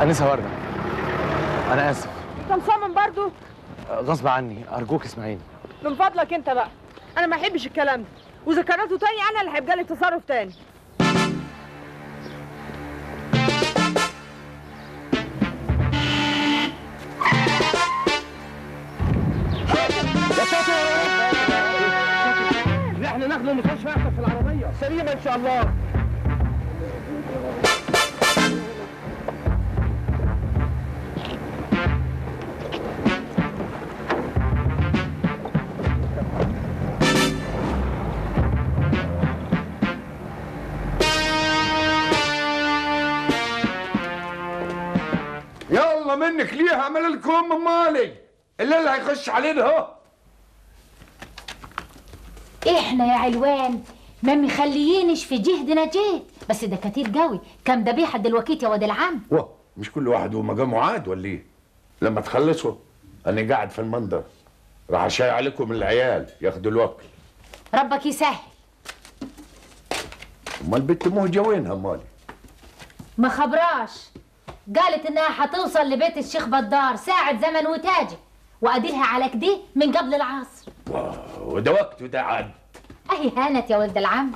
انسه ورده انا اسف انت مصمم برضو غصب عني ارجوك اسمعيني من فضلك انت بقى انا ما احبش الكلام ده واذا كررته تاني انا اللي هيبقى لي تصرف تاني يا ساتر احنا ناخد المستشفى احنا في العربيه سليمه ان شاء الله يلا منك ليه عمل لكم مالي الليل هيخش علينا اهو احنا يا علوان ما مخليينش في جهدنا جهد بس ده كتير قوي كم ذبيحه دلوقتي يا واد العم واه مش كل واحد ومقامه عاد ولا ايه لما تخلصوا انا قاعد في المنظر راح اشاي عليكم العيال ياخدوا الوكل ربك يسهل امال البت موجه وينها مالي ما خبراش قالت انها هتوصل لبيت الشيخ بدار ساعة زمن وتاجي واديلها على كده من قبل العصر واه، وده وقت وده عاد اهي هانت يا ولد العم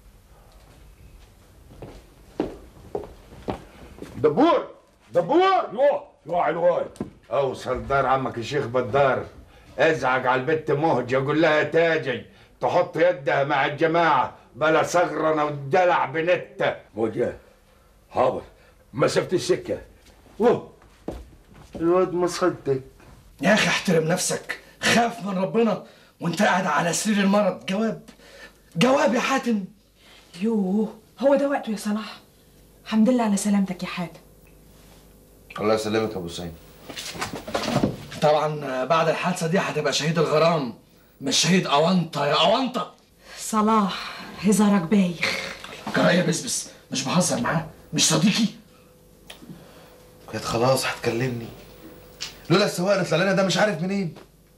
دبور دبور يوه يوه علوان اوصل دار عمك الشيخ بدار ازعج على البت مهجة قول لها تاجي تحط يدها مع الجماعة بلا صغرنا والدلع بنتة موجه حاضر مسافة السكة وه الواد مصدق يا اخي احترم نفسك خاف من ربنا وانت قاعد على سرير المرض جواب جواب يا حاتم يوه هو ده وقته يا صلاح الحمد لله على سلامتك يا حاتم الله يسلمك يا ابو سعيد طبعا بعد الحادثه دي هتبقى شهيد الغرام مش شهيد اونطه يا اونطه صلاح هزارك بايخ كرايه يا بسبس مش بهزر معاه مش صديقي كانت خلاص هتكلمني لولا السواق اللي طلع لنا ده مش عارف منين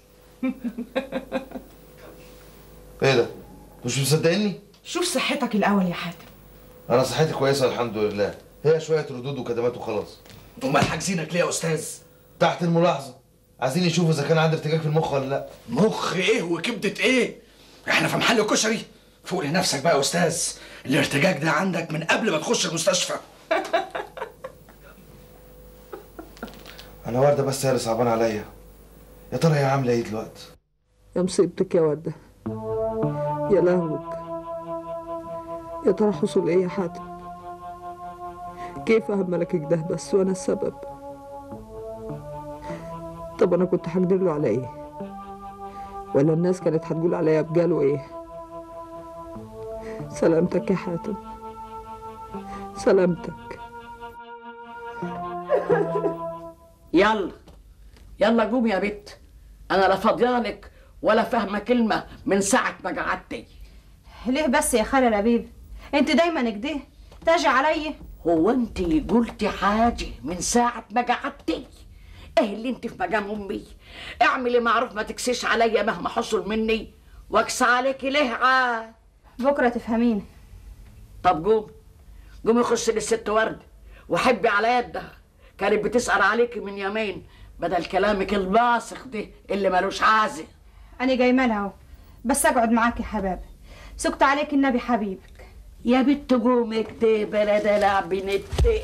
ايه ده مش مصدقني شوف صحتك الاول يا حاتم انا صحتي كويسه الحمد لله هي شويه ردود وكدمات وخلاص امال حاجزينك ليه يا استاذ تحت الملاحظه عايزين يشوفوا اذا كان عندي ارتجاج في المخ ولا لا مخ ايه وكبده ايه احنا في محل كشري فوق لنفسك بقى يا استاذ الارتجاج ده عندك من قبل ما تخش المستشفى انا ورده بس هي اللي صعبان عليا يا ترى هي عامله ايه دلوقتي يا مصيبتك يا وردة يا لهوك يا ترى حصل ايه يا حاتم كيف اهملك كده بس وانا السبب طب انا كنت هقدر له على ايه ولا الناس كانت هتقول عليا بقاله ايه سلامتك يا حاتم سلامتك يلا يلا قومي يا بت انا لا فاضيالك ولا فاهمه كلمه من ساعه ما قعدتي ليه بس يا خالة لبيب انت دايما كده تاجي عليا هو انت قلتي حاجه من ساعه ما قعدتي ايه اللي انت في مقام امي اعملي معروف ما تكسيش عليا مهما حصل مني واكس عليكي ليه عاد بكره تفهميني طب قوم قومي خشي للست ورد وحبي على يدها كانت بتسأل عليكي من يومين بدل كلامك الباسخ ده اللي ملوش عازة انا جايمه لها اهو بس اقعد معاك يا حباب سكت عليك النبي حبيبك يا بنت قومي كده بلا دلع بنتي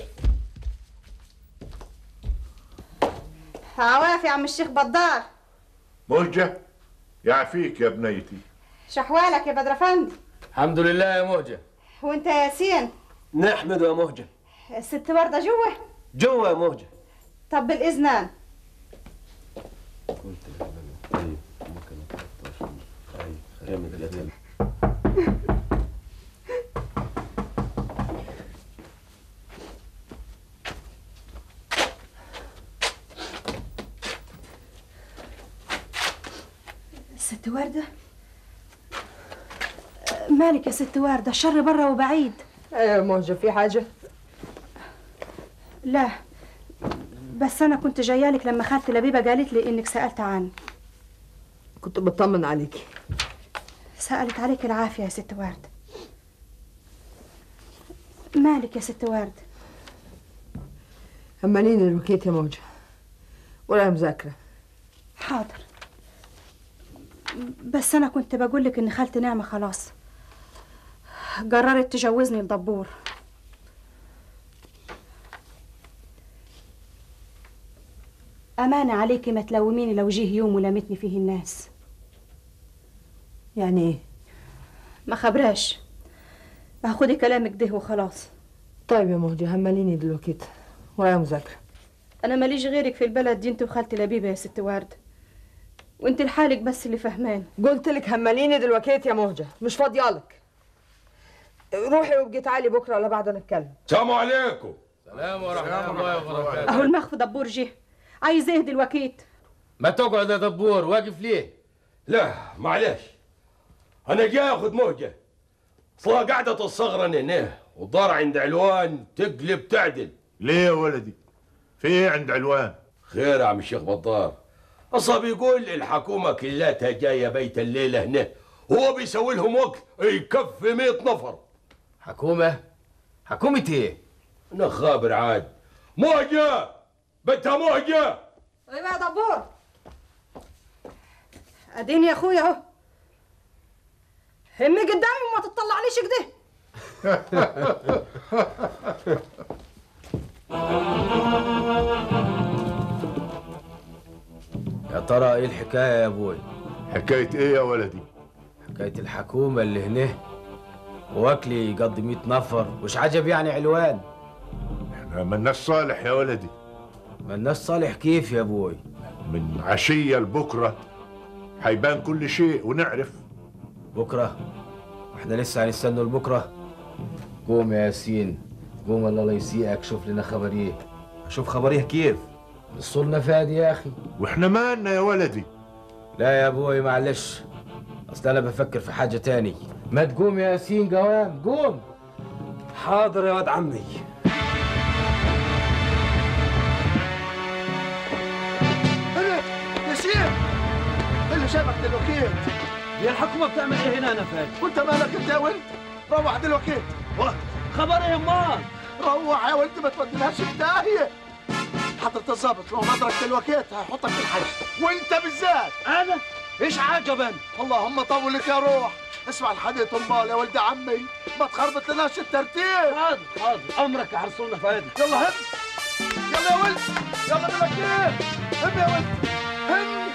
عواف يا عم الشيخ بدار موجة يعفيك يا بنيتي شحوالك يا بدر افندي الحمد لله يا مهجة وانت يا ياسين نحمد يا مهجة الست ورده جوه جوا يا مهجة طب بالاذنان ست وردة مالك يا ست وردة الشر برا وبعيد ايه موجة في حاجة لا بس أنا كنت جايالك لما خالتي لبيبة قالت لي إنك سألت عني كنت بطمن عليكي سألت عليك العافية يا ست ورد مالك يا ست ورد همالين الوكيت يا موجة ولا مذاكرة حاضر بس انا كنت بقول لك ان خالتي نعمه خلاص قررت تجوزني لدبور أمانة عليكي ما تلوميني لو جه يوم ولمتني فيه الناس يعني ايه ما خبراش هاخدي كلامك ده وخلاص طيب يا موجة هماليني دلوقتي ولا مذاكرة أنا ماليش غيرك في البلد دي انت وخالتي لبيبة يا ست ورد وانت لحالك بس اللي فهمان قلت لك هماليني دلوقتي يا موجة مش فاضيالك روحي وابقي تعالي بكرة ولا بعد نتكلم السلام عليكم السلام ورحمة الله وبركاته أهو المخ دبور جه عايز ايه دلوقتي ما تقعد يا دبور واقف ليه؟ لا معلش انا جاي اخذ موجه اصلها قاعده الصغرة هنا والدار عند علوان تقلب تعدل ليه يا ولدي في ايه عند علوان خير يا عم الشيخ بطار اصلا بيقول الحكومه كلاتها جايه بيت الليله هنا هو بيسوي لهم وقت يكفي 100 نفر حكومة؟ حكومة ايه؟ انا خابر عاد موجه بنتها موجه ايوه يا دبور اديني يا اخويا اهو همي قدامي وما تطلعنيش كده يا ترى ايه الحكاية يا ابوي؟ حكاية ايه يا ولدي حكاية الحكومة اللي هنا واكلي يقضي 100 نفر وش عجب يعني علوان احنا مالناش صالح يا ولدي ما الناس صالح كيف يا ابوي من عشية لبكرة هيبان كل شيء ونعرف بكرة احنا لسه هنستنوا لبكرة قوم يا ياسين قوم الله لا يسيئك شوف لنا خبريه شوف خبريه كيف الصلنا فادي يا اخي واحنا مالنا يا ولدي لا يا ابوي معلش اصل انا بفكر في حاجة تاني ما تقوم يا ياسين قوام قوم حاضر يا واد عمي انا يا شيخ اللي شافك دلوقتي هي الحكومة بتعمل ايه هنا انا فاهم وانت مالك انت يا ولد روح دلوقتي خبر ايه امال روح يا ولد ما توديناش في داهيه حضرة الظابط لو نظرك دلوقتي هيحطك في الحجز وانت بالذات انا ايش عجبا اللهم طولك يا روح اسمع الحديث امال يا ولد عمي ما تخربط لناش الترتيب حاضر حاضر امرك يا حرصونا فادي يلا هم يلا يا ولد يلا دلوقتي هم يا ولد هم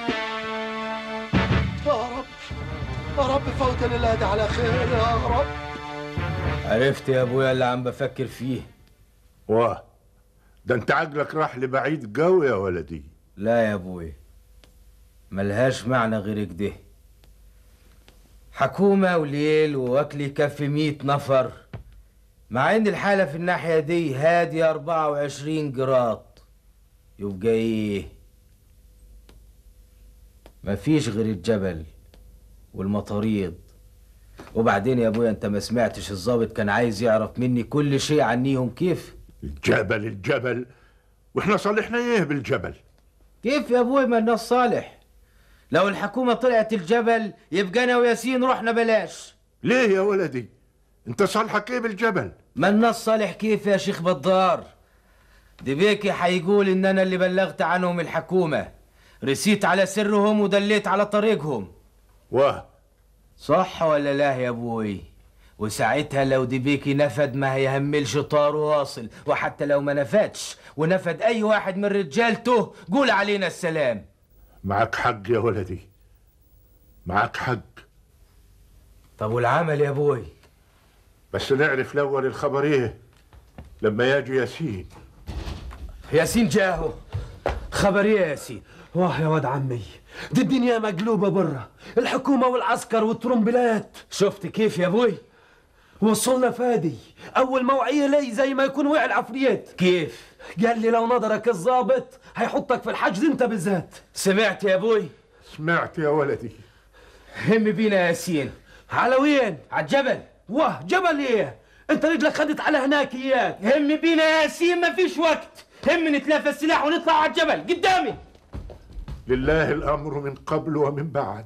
يا رب يا رب فوت الليلة على خير يا رب عرفت يا ابويا اللي عم بفكر فيه واه ده انت عقلك راح لبعيد قوي يا ولدي لا يا ابوي ملهاش معنى غير كده حكومة وليل واكل يكفي مية نفر مع ان الحالة في الناحية دي هادية 24 جراط يبقى ايه مفيش غير الجبل والمطاريد وبعدين يا ابويا انت ما سمعتش الضابط كان عايز يعرف مني كل شيء عنيهم كيف الجبل الجبل واحنا صالحنا ايه بالجبل كيف يا ابوي ما الناس صالح لو الحكومة طلعت الجبل يبقى انا وياسين رحنا بلاش ليه يا ولدي انت صالحك ايه بالجبل ما الناس صالح كيف يا شيخ بدار دي بيكي حيقول ان انا اللي بلغت عنهم الحكومة رسيت على سرهم ودليت على طريقهم واه صح ولا لا يا ابوي وساعتها لو دبيكي نفد ما هيهملش طار واصل وحتى لو ما نفدش ونفد اي واحد من رجالته قول علينا السلام معك حق يا ولدي معك حق طب والعمل يا ابوي بس نعرف الاول الخبر ايه لما يجي ياسين ياسين جاهو خبر ايه يا ياسين واه يا واد عمي دي الدنيا مقلوبة برا الحكومة والعسكر والترمبلات شفت كيف يا ابوي وصلنا فادي اول موعية لي زي ما يكون وقع العفريت كيف قال لي لو نظرك الضابط هيحطك في الحجز انت بالذات سمعت يا ابوي سمعت يا ولدي هم بينا يا ياسين على وين على الجبل واه جبل ايه انت رجلك خدت على هناك اياك هم بينا يا ياسين ما فيش وقت هم نتلافى السلاح ونطلع على الجبل قدامي لله الامر من قبل ومن بعد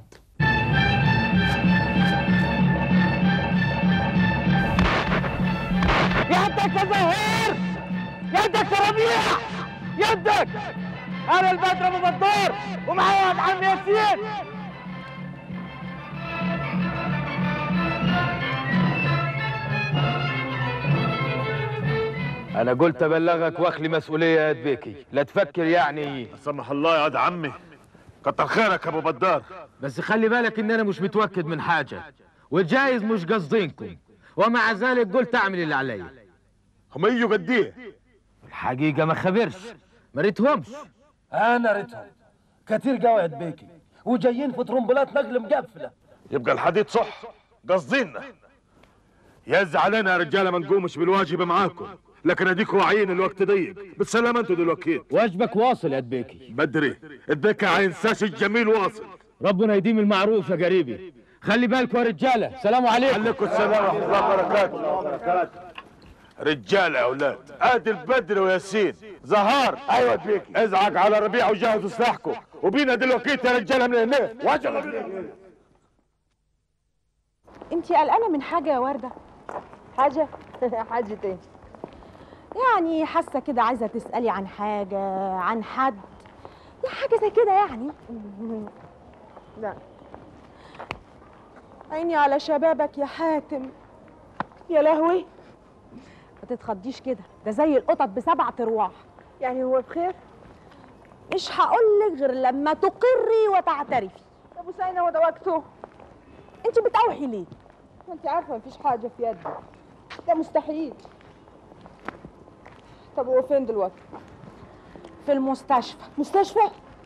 يدك يا زهير يدك يا ربيع يدك انا البدر ابو بدار ومعايا واد عمي ياسين انا قلت ابلغك واخلي مسؤوليه يا دبيكي لا تفكر يعني سمح الله يا واد عمي كتر خيرك يا ابو بدار بس خلي بالك ان انا مش متوكد من حاجه وجايز مش قصدينكم ومع ذلك قلت اعمل اللي عليا هم يجوا قد ايه الحقيقه ما خبرش ما ريتهمش انا ريتهم كتير قوي يا دبيكي وجايين في ترمبلات نقل مقفله يبقى الحديد صح قصدينا يز علينا يا رجاله ما نقومش بالواجب معاكم لكن اديكوا واعيين الوقت ضيق بالسلامه انتوا دلوقتي واجبك واصل يا دبيكي بدري الدكة عينساش الجميل واصل ربنا يديم المعروف يا قريبي خلي بالكم يا رجاله سلام عليكم عليكم السلام ورحمه الله وبركاته رجاله يا اولاد ادي البدر وياسين زهار ايوه بيكي ازعج على ربيع وجهزوا سلاحكم وبينا دلوقتي يا رجاله من هنا وجهوا انتي قلقانه من حاجه يا ورده حاجه حاجه ايه يعني حاسه كده عايزه تسالي عن حاجه عن حد يا حاجه زي كده يعني لا عيني على شبابك يا حاتم يا لهوي ما تتخضيش كده ده زي القطط بسبع ارواح يعني هو بخير مش هقولك غير لما تقري وتعترفي يا ابو سينا هو ده وقته انت بتقاوحي ليه ما انت عارفه مفيش حاجه في يدي ده مستحيل طب هو فين دلوقتي في المستشفى مستشفى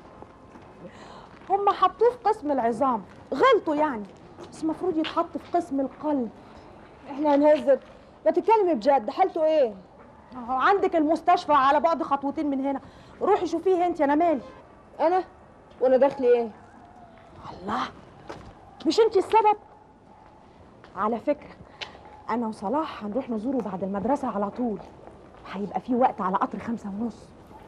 هم حطوه في قسم العظام غلطوا يعني بس المفروض يتحط في قسم القلب احنا هنهزر ما تتكلمي بجد حالته ايه اهو عندك المستشفى على بعد خطوتين من هنا روحي شوفيه انت انا مالي انا وانا داخلي ايه الله مش انت السبب على فكره انا وصلاح هنروح نزوره بعد المدرسه على طول هيبقى في وقت على قطر خمسة ونص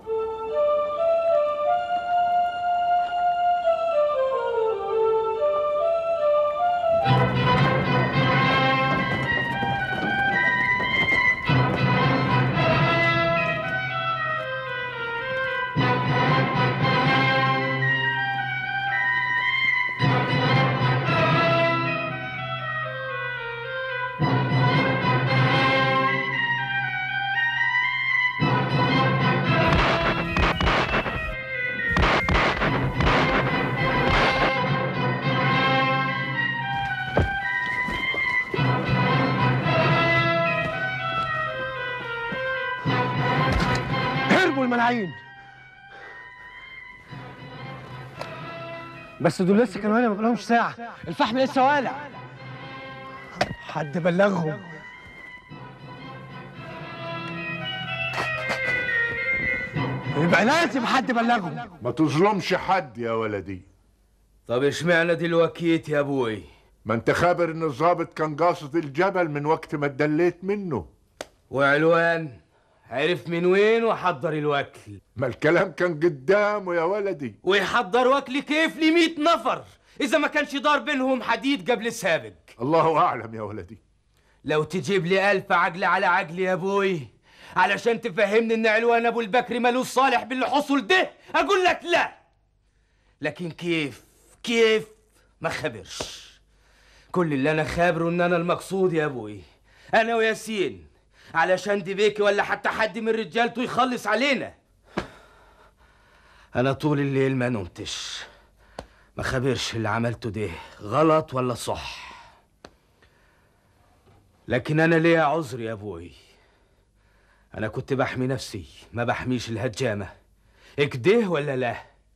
هربوا الملاعين بس دول لسه كانوا هنا ما بقالهمش ساعة الفحم لسه والع حد بلغهم يبقى لازم حد بلغهم ما تظلمش حد يا ولدي طب اشمعنى دلوقتي يا ابوي ما انت خابر ان الظابط كان قاصد الجبل من وقت ما اتدليت منه وعلوان عرف من وين وحضر الوكل ما الكلام كان قدامه يا ولدي ويحضر وكل كيف لمية نفر إذا ما كانش دار بينهم حديد قبل السابق الله اعلم يا ولدي لو تجيب لي ألف عقل على عقل يا أبوي علشان تفهمني إن علوان أبو البكر ملوش صالح باللي حصل ده أقول لك لا لكن كيف كيف ما خبرش كل اللي أنا خابره إن أنا المقصود يا أبوي أنا وياسين علشان دي بيكي ولا حتى حد من رجالته يخلص علينا أنا طول الليل ما نمتش ما خبرش اللي عملته ده غلط ولا صح لكن أنا ليا عذر يا أبوي أنا كنت بحمي نفسي ما بحميش الهجامة اكده ولا لا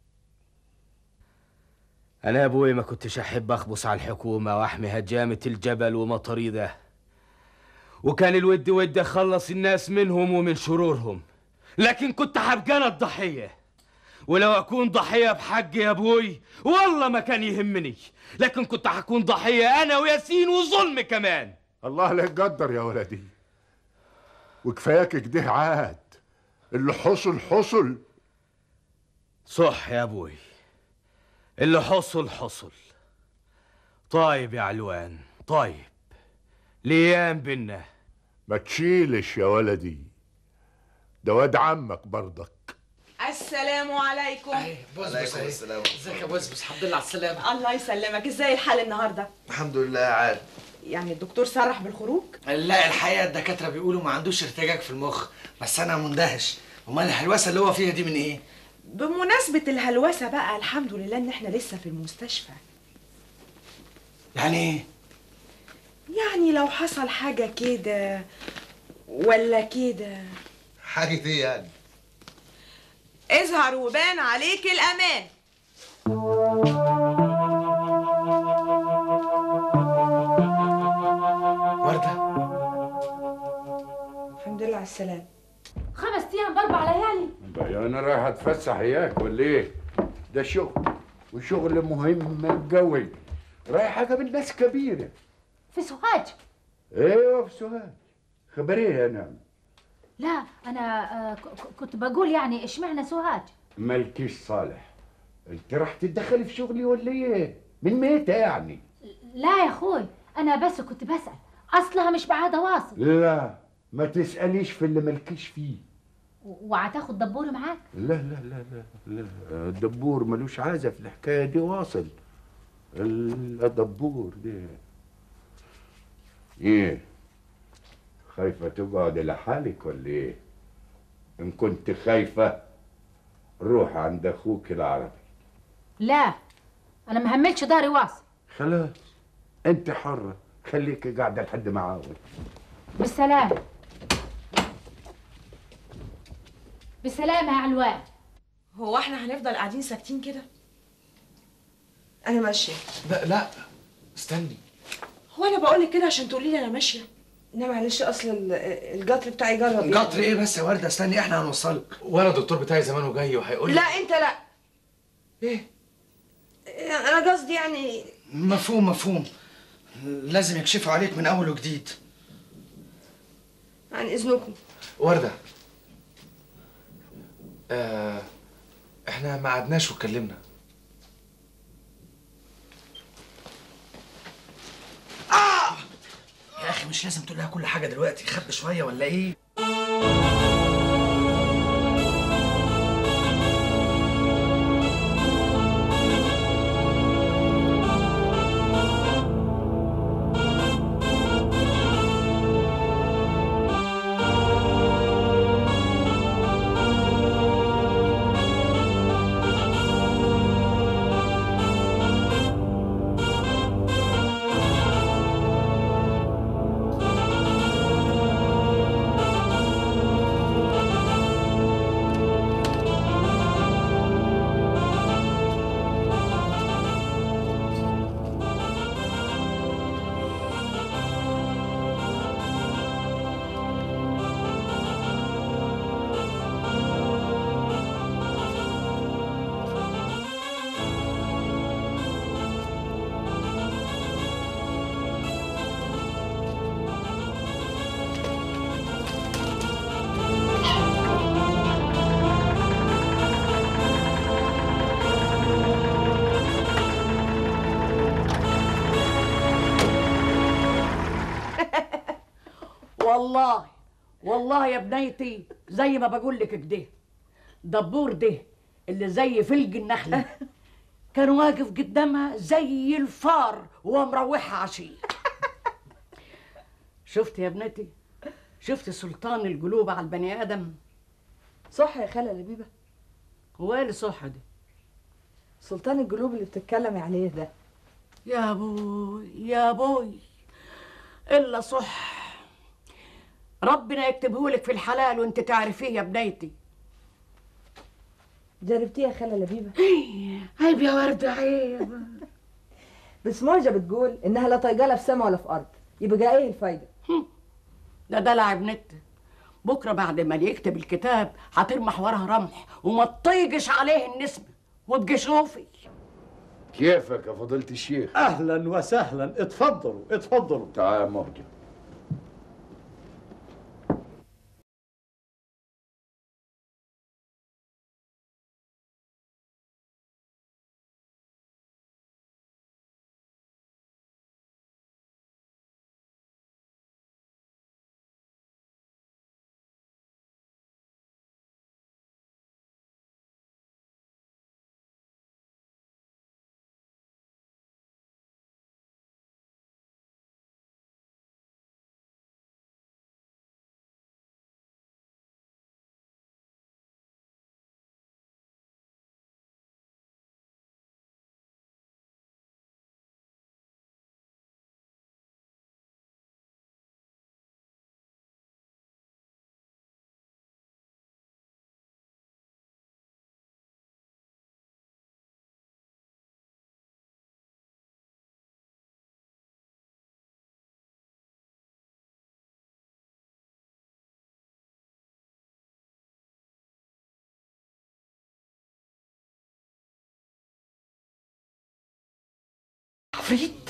أنا يا أبوي ما كنتش أحب أخبص على الحكومة وأحمي هجامة الجبل ومطاريده وكان الود ود أخلص الناس منهم ومن شرورهم لكن كنت حبقى أنا الضحية ولو أكون ضحية بحق يا أبوي والله ما كان يهمني لكن كنت حكون ضحية أنا وياسين وظلم كمان الله لا يقدر يا ولدي وكفاياك كده عاد اللي حصل حصل صح يا أبوي اللي حصل حصل طيب يا علوان طيب ليام بينا ما تشيلش يا ولدي ده واد عمك برضك السلام عليكم عليكم السلام ازيك يا بسبس الحمد لله على السلامة الله يسلمك ازاي الحال النهارده الحمد لله عاد يعني الدكتور صرح بالخروج لا الحقيقة الدكاترة بيقولوا ما عندوش ارتجاج في المخ بس أنا مندهش أمال الهلوسة اللي هو فيها دي من إيه؟ بمناسبة الهلوسة بقى الحمد لله ان احنا لسه في المستشفى يعني إيه؟ يعني لو حصل حاجة كده ولا كده حاجة ايه يعني؟ اظهر وبان عليك الأمان وردة الحمد لله على السلامة خمس ايام باربع ليالي بقى انا رايح اتفسح اياك ولا ايه؟ ده شغل وشغل مهم قوي رايح اقابل ناس كبيره في سوهاج ايوه في سوهاج خبريه انا لا انا آه، ك- ك- كنت بقول يعني اشمعنى سوهاج مالكيش صالح انت راح تتدخلي في شغلي ولا ايه؟ من ميتة يعني لا يا اخوي انا بس كنت بسأل اصلها مش بعادة واصل لا ما تسأليش في اللي مالكيش فيه و- وهتاخد دبوري معاك لا لا لا لا لا الدبور ملوش عازة في الحكاية دي واصل الدبور ده ايه خايفة تقعد لحالك ولا ايه ان كنت خايفة روح عند اخوك العربي لا انا مهملش داري واصل خلاص انت حرة خليكي قاعدة لحد ما عاود بالسلامة بالسلامة يا علوان هو احنا هنفضل قاعدين ساكتين كده انا ماشية لا لا استني هو انا بقول لك كده عشان تقولي لي انا ماشية لا معلش اصل ال- القطر بتاعي جرب قطر إيه بس يا وردة استني إحنا هنوصلك وأنا الدكتور بتاعي زمانه جاي وهيقول لا انت لا ايه انا قصدي يعني مفهوم مفهوم لازم يكشفوا عليك من أول وجديد عن اذنكم وردة آه احنا ما قعدناش واتكلمنا يا أخي مش لازم تقول لها كل حاجة دلوقتي خبي شوية ولا إيه؟ والله والله يا بنيتي زي ما بقول لك كده دبور ده اللي زي فلج النخلة كان واقف قدامها زي الفار وهو مروحها عشية شفت يا بنتي شفت سلطان القلوب على البني آدم صح يا خالة لبيبة هو ايه اللي صح ده سلطان القلوب اللي بتتكلمي عليه ده يا بوي يا بوي الا صح ربنا يكتبهولك في الحلال وانت تعرفيه يا بنيتي جربتيه يا خالة لبيبة عيب يا وردة عيب بس موجة بتقول انها لا طايقة لا في سما ولا في ارض يبقى ايه الفايدة ده دلع ابنت بكره بعد ما يكتب الكتاب هترمح وراها رمح وما تطيقش عليه النسبة وابقي شوفي كيفك يا فضيلة الشيخ اهلا وسهلا اتفضلوا اتفضلوا تعال يا موجة عفريت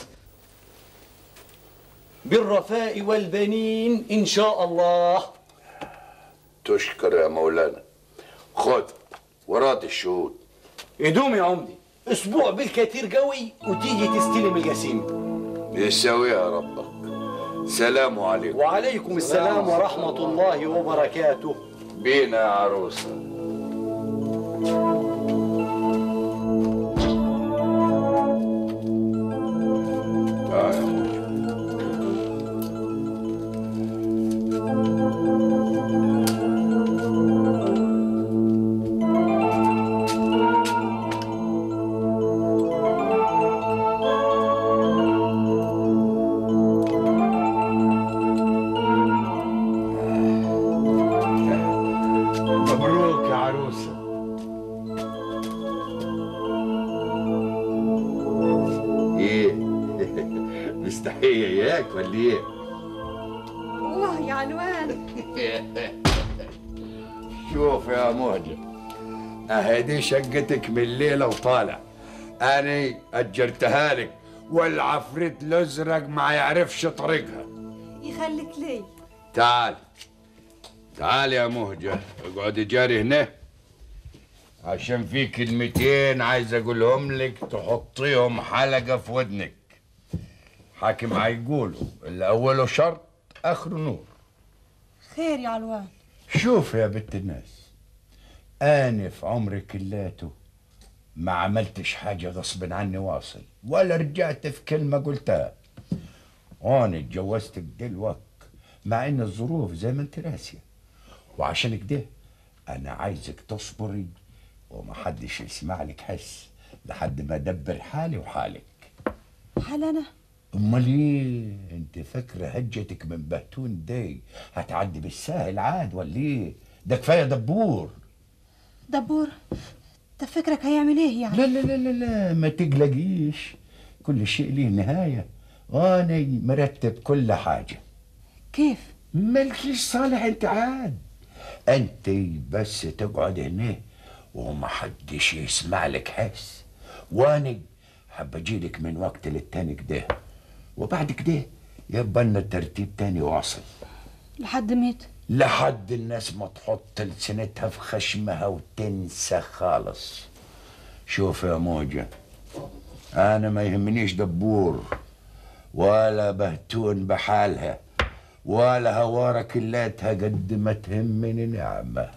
بالرفاء والبنين إن شاء الله تشكر يا مولانا خد وراد الشهود يدوم يا عمدي اسبوع بالكثير قوي وتيجي تستلم الجسيم يساويها ربك سلام عليكم وعليكم السلام ورحمة الله وبركاته بينا يا عروسه تعال يا موجة. مبروك يا عروسه ايه مستحيه اياك ولا ايه الله يا علوان شوف يا مهجة اهدي شقتك من الليلة وطالع أنا أجرتها لك والعفريت الأزرق ما يعرفش طريقها يخليك لي تعال تعال يا مهجة اقعد جاري هنا عشان في كلمتين عايز أقولهم لك تحطيهم حلقة في ودنك حاكم هيقولوا اللي أوله شرط آخره نور خير يا علوان شوف يا بنت الناس أنا في عمري كلاته ما عملتش حاجة غصب عني واصل ولا رجعت في كلمة قلتها أنا اتجوزتك دلوقت مع إن الظروف زي ما أنت راسية وعشان كده أنا عايزك تصبري ومحدش يسمع لك حس لحد ما أدبر حالي وحالك هل انا امال ايه انت فاكره هجتك من بهتون دي هتعدي بالساهل عاد ولا ايه ده كفايه دبور دبور ده فكرك هيعمل ايه يعني لا لا لا لا, لا ما تقلقيش كل شيء له نهايه انا مرتب كل حاجه كيف مالكيش صالح انت عاد انت بس تقعد هنا ومحدش يسمع لك حس وانا هبجيلك من وقت للتاني كده وبعد كده يبقى لنا ترتيب تاني واصل لحد ميت لحد الناس ما تحط لسنتها في خشمها وتنسى خالص شوف يا موجة أنا ما يهمنيش دبور ولا بهتون بحالها ولا هوارة كلاتها قد ما تهمني نعمة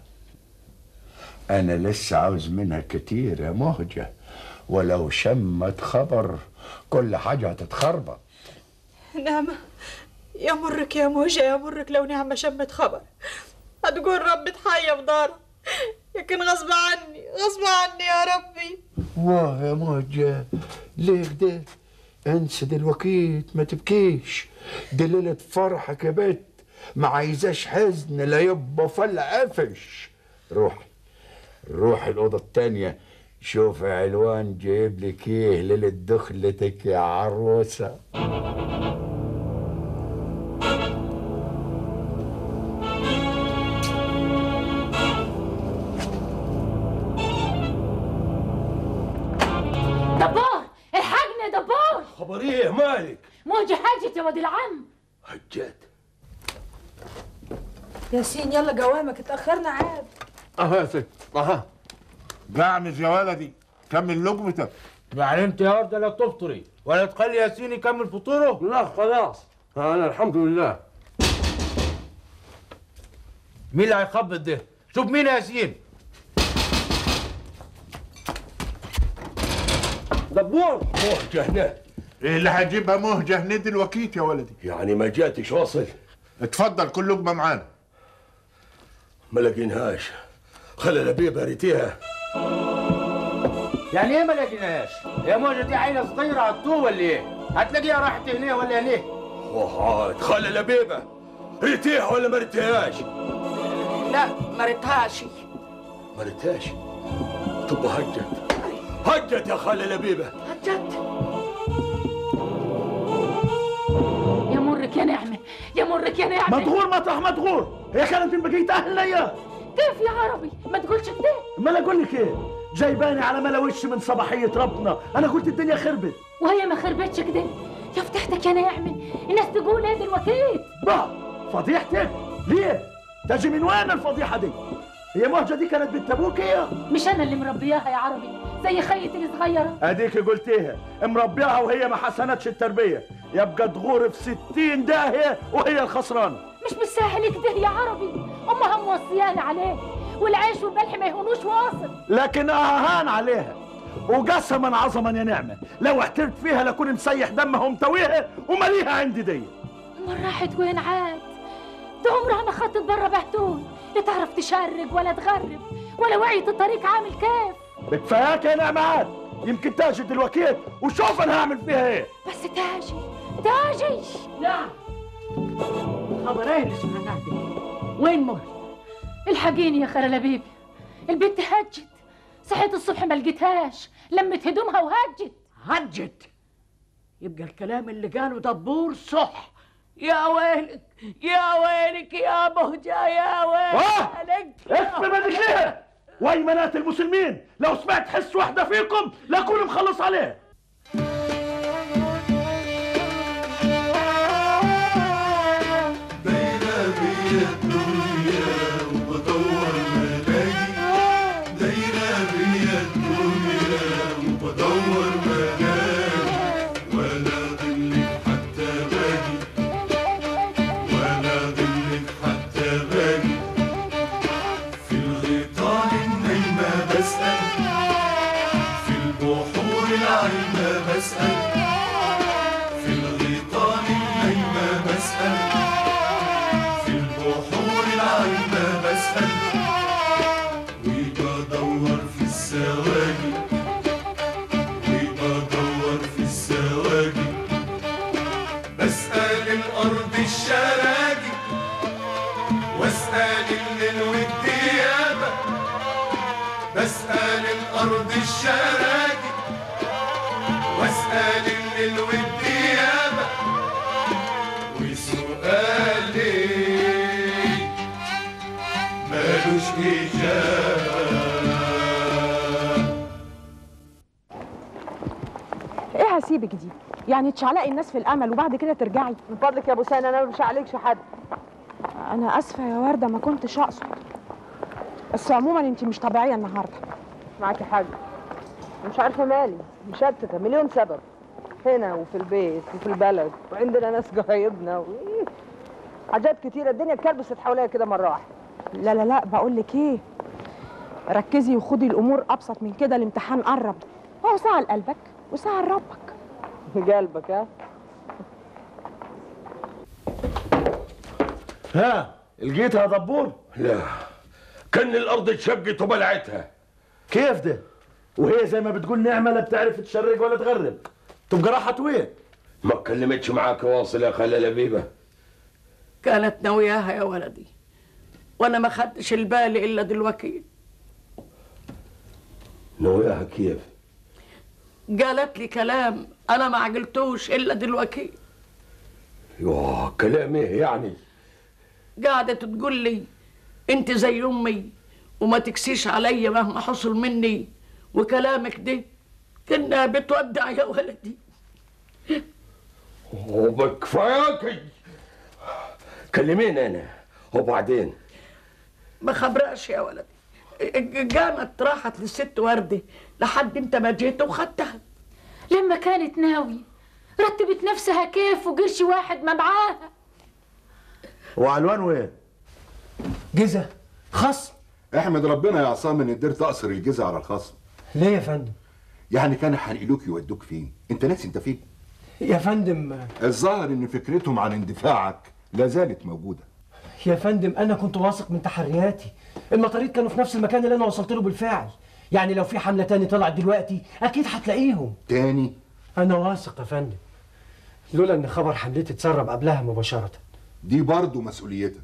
أنا لسه عاوز منها كتير يا مهجة ولو شمت خبر كل حاجة هتتخربط نعمة يا مرك يا موجة يا مرك لو نعمة شمت خبر هتقول ربي تحيا في دارها لكن غصب عني غصب عني يا ربي واه يا مهجة ليه كده انسى دلوقتي ما تبكيش دي ليلة فرحك يا بت ما عايزاش حزن لا يبقى فلا قفش روح روح الأوضة التانية شوف يا علوان جايب لك ايه ليلة دخلتك يا عروسة دبور الحقني يا دبور خبر ايه مالك موجة حاجة يا واد العم هجات ياسين يلا قوامك اتأخرنا عاد اها يا ست اها جعمز يا ولدي كمل لقمتك يعني انت يا ورده لا تفطري ولا تخلي ياسين يكمل فطوره لا خلاص انا الحمد لله مين اللي هيخبط ده شوف مين يا ياسين دبور مهجة هنا ايه اللي هجيبها مهجة هنا دلوقتي يا ولدي يعني ما جاتش واصل اتفضل كل لقمة معانا ما لقيناهاش خلي لبيبة ريتيها يعني ايه ما لقيناهاش يا موجة دي عينه صغيره هتوه ولا ايه هتلاقيها راحت هنا ولا هنا وهات خلي لبيبة ريتيها ولا ما ريتيهاش لا ما ريتهاش ما ريتهاش طب هجت هجت يا خالة لبيبة هجت يا مرك يا نعمة يا مرك يا نعمة مدغور مطرح مدغور هي كانت من بقية أهل ليا كيف يا عربي ما تقولش كده ما أنا أقول لك إيه جايباني على ملا وش من صباحيه ربنا انا قلت الدنيا خربت وهي ما خربتش كده يا فتحتك يا ناعمة الناس تقول ايه دلوقتي بقى فضيحتك ليه تجي من وين الفضيحه دي هي مهجه دي كانت بنت ابوك هي مش انا اللي مربياها يا عربي زي خيتي الصغيرة اديك قلتيها مربيها وهي ما حسنتش التربيه يبقى تغور في ستين داهيه وهي الخسرانه مش بالساهل كده يا عربي امها موصياني عليه والعيش والملح ما يهونوش واصل لكن اهان عليها وقسما عظما يا نعمه لو احترت فيها لكون مسيح دمها ومتويها ومليها عندي دي امال راحت وين عاد ده عمرها ما خطت بره بهتون لا تعرف تشرب ولا تغرب ولا وعيت الطريق عامل كيف بكفاياك يا نعمات يمكن تاجي دلوقتي وشوف انا هعمل فيها ايه بس تاجي تاجي نعم خبرين سمعناه دي وين مهر الحقيني يا خالة لبيبي البنت هجت صحيت الصبح ما لقيتهاش لمت هدومها وهجت هجت يبقى الكلام اللي قاله دبور صح يا ويلك يا ويلك يا مهجة يا ويلك اسمع بدك ليه وايمنات المسلمين لو سمعت حس واحده فيكم لاكون مخلص عليه دايرة بيا الدنيا وبدور ملاقي دايرة بيا الدنيا وبدور ملاقي ولا ضلك حتى باجي ولا ضلك حتى باجي في الغيطان النايمة بسأل في البحور العايمة بسأل في الغيطان النايمة بسأل في البحور العايمة بسأل وبدور في السواقي وبدور في السواقي بسأل الأرض الشراجي واسأل الليل والديابة بسأل الأرض الشراجي واسأل الليل والديابة وسؤالي مالوش إجابة ايه هسيبك دي يعني تشعلقي الناس في الامل وبعد كده ترجعي من فضلك يا ابو سنه انا مش عليكش حد انا اسفه يا ورده ما كنتش اقصد بس عموما انت مش طبيعيه النهارده معاكي حاجة مش عارفة مالي مشتتة مليون سبب هنا وفي البيت وفي البلد وعندنا ناس قرايبنا و... حاجات كتيرة الدنيا اتكربست حواليا كده مرة واحدة لا لا لا بقول لك ايه ركزي وخدي الامور ابسط من كده الامتحان قرب هو ساعه لقلبك وساعه لربك قلبك ها ها لقيتها يا دبور لا كان الارض اتشقت وبلعتها كيف ده وهي زي ما بتقول نعمه لا بتعرف تشرق ولا تغرب تبقى راحت وين ما اتكلمتش معاك واصل يا خالة لبيبة كانت ناوياها يا ولدي وانا ما خدتش البال الا دلوقتي نوياها كيف قالت لي كلام انا ما عقلتوش الا دلوقتي يوه كلام ايه يعني قاعده تقول لي انت زي امي وما تكسيش عليا مهما حصل مني وكلامك ده كنا بتودع يا ولدي وبكفاك كلميني انا وبعدين ما خبرقش يا ولدي قامت راحت للست وردة لحد انت ما جيت وخدتها لما كانت ناوية رتبت نفسها كيف وقرش واحد ما معاها وعلوان وين جزة خصم احمد ربنا يا عصام ان قدرت اقصر الجزء على الخصم ليه يا فندم يعني كانوا هينقلوك يودوك فين انت ناسي انت فين يا فندم الظاهر ان فكرتهم عن اندفاعك لا زالت موجوده يا فندم انا كنت واثق من تحرياتي المطاريد كانوا في نفس المكان اللي انا وصلت له بالفعل يعني لو في حمله تاني طلعت دلوقتي اكيد هتلاقيهم تاني انا واثق يا فندم لولا ان خبر حملتي اتسرب قبلها مباشره دي برضه مسؤوليتك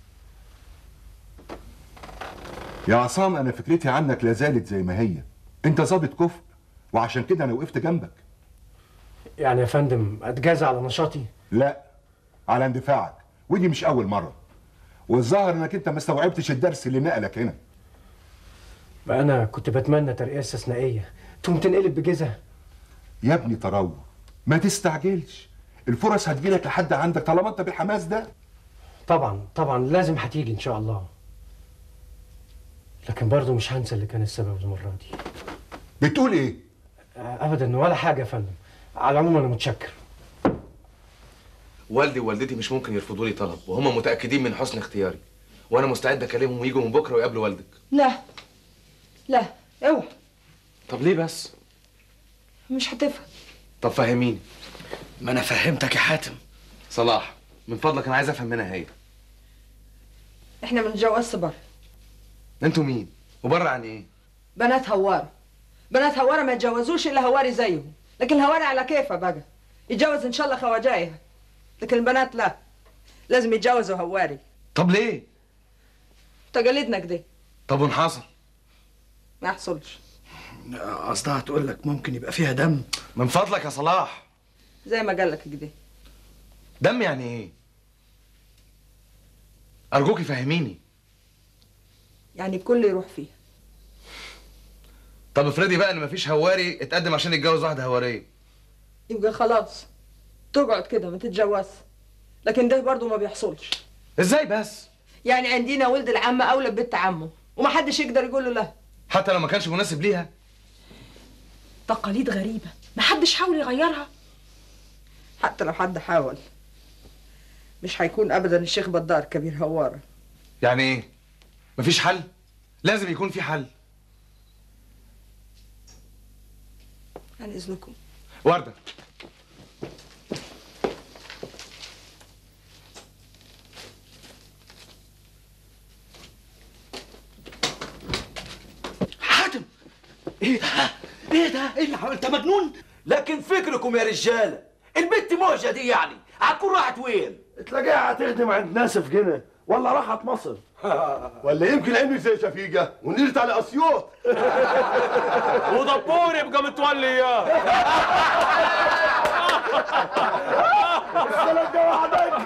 يا عصام انا فكرتي عنك لا زالت زي ما هي انت ظابط كفء وعشان كده انا وقفت جنبك يعني يا فندم اتجازى على نشاطي لا على اندفاعك ودي مش اول مره والظاهر انك انت ما استوعبتش الدرس اللي نقلك هنا ما انا كنت بتمنى ترقيه استثنائيه تقوم تنقلب بجزء يا ابني تروى ما تستعجلش الفرص هتجيلك لحد عندك طالما انت بالحماس ده طبعا طبعا لازم هتيجي ان شاء الله لكن برضه مش هنسى اللي كان السبب المره دي بتقول ايه ابدا ولا حاجه يا فندم على العموم انا متشكر والدي ووالدتي مش ممكن يرفضوا لي طلب وهم متاكدين من حسن اختياري وانا مستعد اكلمهم ويجوا من بكره ويقابلوا والدك لا لا اوعى طب ليه بس مش هتفهم طب فهميني ما انا فهمتك يا حاتم صلاح من فضلك انا عايز افهم منها هي احنا ما بنتجوزش بره انتوا مين وبره عن ايه بنات هوارة بنات هوارة ما يتجوزوش الا هواري زيهم لكن الهواري على كيفه بقى يتجوز ان شاء الله خواجايه لكن البنات لا لازم يتجوزوا هواري طب ليه تقاليدنا كده طب وان حصل ما يحصلش قصدها تقول لك ممكن يبقى فيها دم من فضلك يا صلاح زي ما قال لك كده دم يعني ايه ارجوكي فهميني يعني الكل يروح فيها طب افرضي بقى ان مفيش هواري اتقدم عشان يتجوز واحده هواريه يبقى خلاص تقعد كده ما تتجوز لكن ده برضه ما بيحصلش ازاي بس يعني عندنا ولد العم اولى ببنت عمه ومحدش يقدر يقول له لا حتى لو ما كانش مناسب ليها تقاليد غريبة محدش حاول يغيرها حتى لو حد حاول مش هيكون ابدا الشيخ بدار كبير هواره يعني ايه مفيش حل لازم يكون في حل عن اذنكم ورده حاتم ايه ده ايه ده ايه اللي عمل- انت مجنون لكن فكركم يا رجاله البت موجه دي يعني هتكون راحت وين تلاقيها هتخدم عند ناس في جنة ولا راحت مصر ولا يمكن عملت زي شفيقة ونزلت على أسيوط ودبور يبقى متولي اياه السلام ده وحدك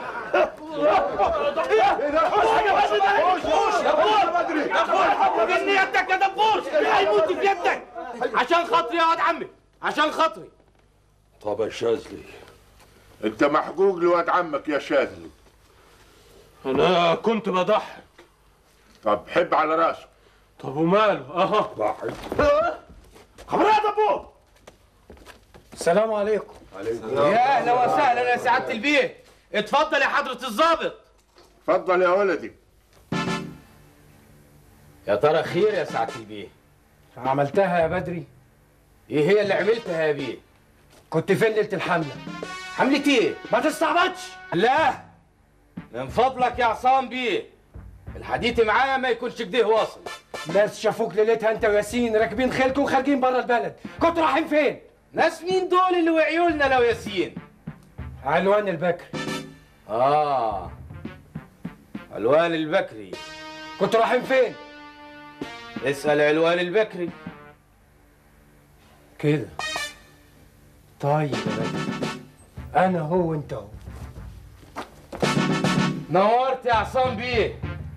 من يدك يا دبوس هيموت في يدك عشان خاطري يا واد عمي عشان خاطري طب يا شاذلي انت محقوق لواد عمك يا شاذلي انا كنت بضحك طب حب على راسه طب وماله اها ضحك خبر يا دبور السلام عليكم يا اهلا وسهلا يا سعاده البيت اتفضل يا حضره الضابط اتفضل يا ولدي يا ترى خير يا سعاده البيه عملتها يا بدري ايه هي اللي عملتها يا بيه كنت فين ليله الحمله حملة ايه ما تستعبطش لا من فضلك يا عصام بيه الحديث معايا ما يكونش كده واصل ناس شافوك ليلتها انت وياسين راكبين خيلكم وخارجين بره البلد كنتوا رايحين فين ناس مين دول اللي وعيوا لنا لو ياسين علوان البكري اه علوان البكري كنتوا رايحين فين اسال علوان البكري كده طيب يا بدري انا هو انت هو نورت يا عصام بيه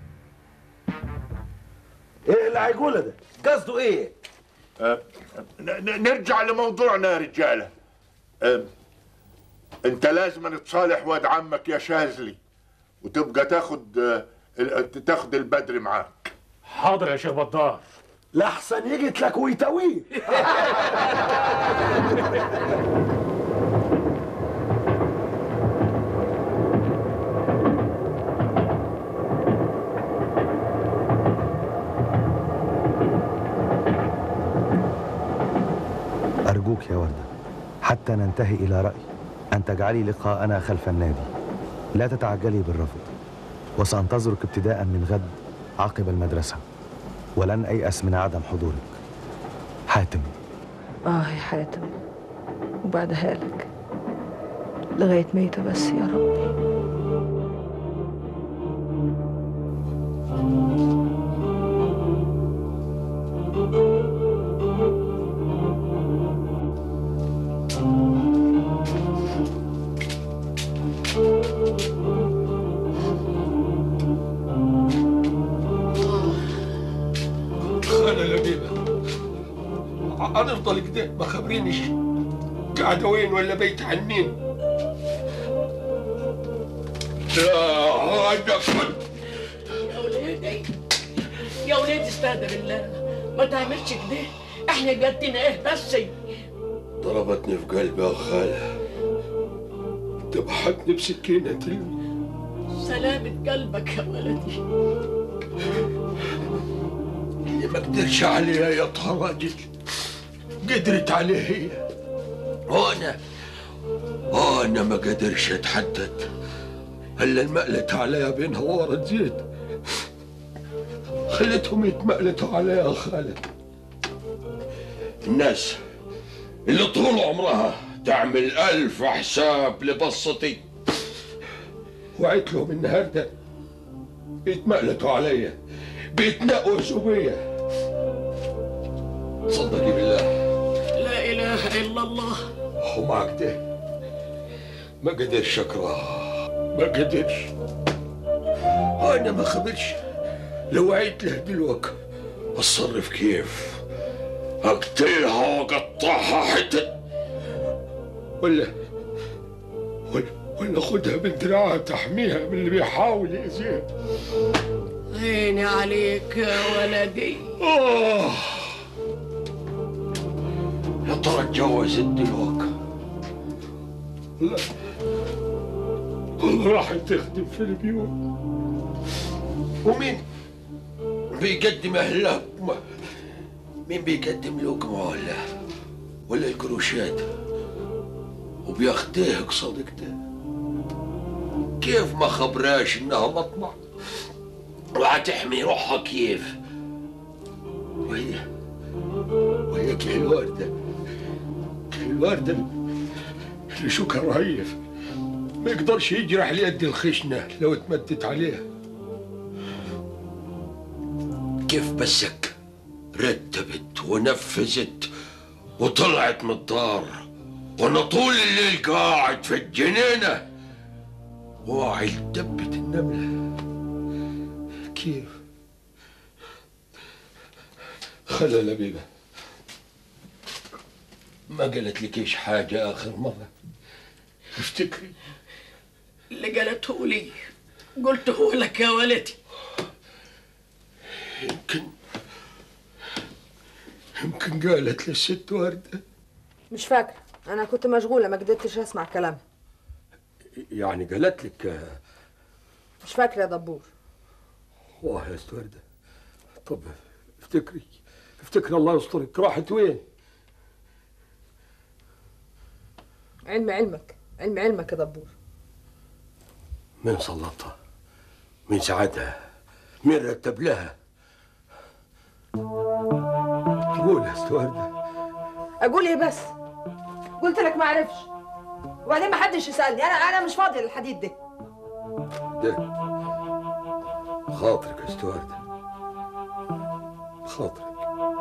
ايه اللي هيقوله ده قصده ايه أه ن- ن- نرجع لموضوعنا يا رجالة أه انت لازم تصالح واد عمك يا شاذلي وتبقى تاخد آه، ال- تاخد البدر معاك حاضر يا شيخ بدار لحسن يجت لك ويتويه أرجوك يا وردة حتى ننتهي إلى رأي أن تجعلي لقاءنا خلف النادي لا تتعجلي بالرفض وسأنتظرك ابتداء من غد عقب المدرسة ولن أيأس من عدم حضورك حاتم اه يا حاتم وبعدها لك لغاية ميتة بس يا رب انا لبيب هنفضل كده ما خبرينش قاعدة وين ولا بيت عنين لا هذا كنت يا ولادي يا ولادي استهدى بالله ما تعملش كده احنا جدنا ايه بس ضربتني في قلبي يا خالة ذبحتني بسكينة تلمي سلامة قلبك يا ولدي اللي ما قدرش عليها يا راجل قدرت عليه هي وانا وانا ما قدرش اتحدد الا المقلت عليها بينها ورا زيت خلتهم يتمقلتوا عليها يا خالد الناس اللي طول عمرها تعمل ألف حساب لبسطي وعيت لهم النهارده يتمقلتوا عليا بيتنقصوا بيا صدقي بالله لا اله الا الله ومعك ده ما قدرش اكرهها ما قدرش انا ما خبرش لو عيت له دلوقتي اتصرف كيف اقتلها واقطعها حتت ولا ولا ولا اخدها من دراعها تحميها من اللي بيحاول يأذيها عيني عليك يا ولدي آه يا ترى اتجوزت دلوقتي لا والله راحت تخدم في البيوت ومين بيقدم اهلها ما- مين بيقدم لقمة ولا ولا القروشات وبياخديه قصاد كده كيف ما خبراش انها مطمع وهتحمي روحها كيف وهي وهي كل الوردة كل الوردة اللي شوكها رهيف ما يقدرش يجرح اليد الخشنة لو اتمدت عليها كيف بسك رتبت ونفذت وطلعت من الدار وانا طول الليل قاعد في الجنينة واعي لدبة النملة كيف خلا لبيبة ما قالت لكيش حاجة آخر مرة افتكري اللي قالته لي قلته لك يا ولدي يمكن يمكن قالت للست وردة مش فاكرة أنا كنت مشغولة ما قدرتش أسمع كلامها يعني قالت لك مش فاكرة يا دبور واه يا ست وردة طب افتكري افتكري الله يسترك راحت وين علم علمك علم علمك يا دبور مين سلطها مين ساعدها مين رتب لها قول يا ست وردة أقول إيه بس قلت لك ما أعرفش وبعدين ما حدش يسألني أنا أنا مش فاضية للحديد ده ده خاطرك يا ست وردة خاطرك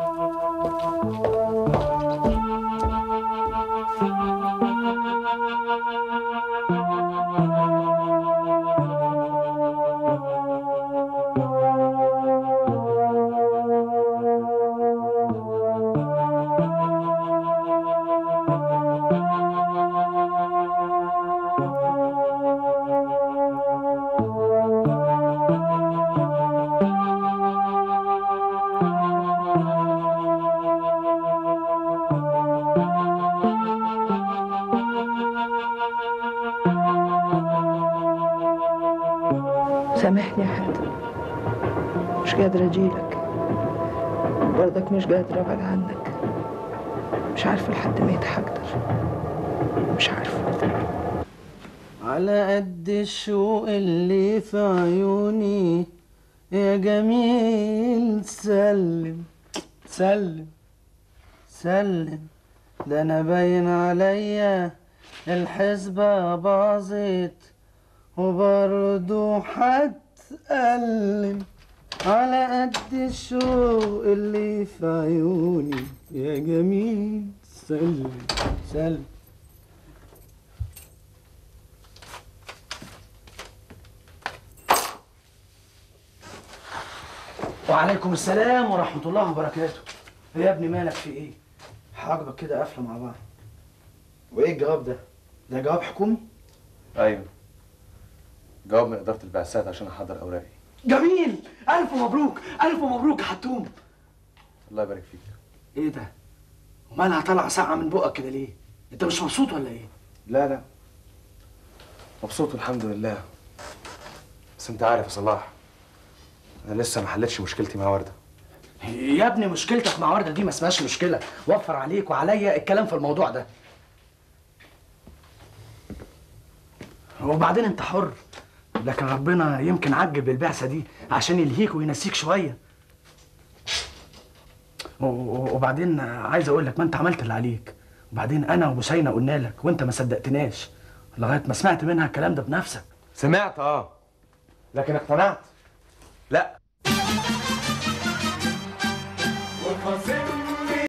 سامحني يا حاتم مش قادرة أجيلك برضك مش قادرة أبعد عنك مش عارفة لحد متى هقدر مش عارفة على قد الشوق اللي في عيوني يا جميل سلم سلم سلم ده انا باين عليا الحسبة باظت وبرضه هتألم على قد الشوق اللي في عيوني يا جميل سلم سلم وعليكم السلام ورحمة الله وبركاته يا ابني مالك في ايه؟ حاجبك كده قافله مع بعض وايه الجواب ده ده جواب حكومي ايوه جواب من اداره البعثات عشان احضر اوراقي جميل الف مبروك الف مبروك يا حتوم الله يبارك فيك ايه ده ومالها طالعه ساعه من بقك كده ليه انت مش مبسوط ولا ايه لا لا مبسوط الحمد لله بس انت عارف يا صلاح انا لسه ما حلتش مشكلتي مع ورده يا ابني مشكلتك مع ورده دي ما اسمهاش مشكله وفر عليك وعليا الكلام في الموضوع ده وبعدين انت حر لكن ربنا يمكن عجل بالبعثه دي عشان يلهيك وينسيك شويه و- و- وبعدين عايز اقول لك ما انت عملت اللي عليك وبعدين انا وبوسينه قلنا لك وانت ما صدقتناش لغايه ما سمعت منها الكلام ده بنفسك سمعت اه لكن اقتنعت لا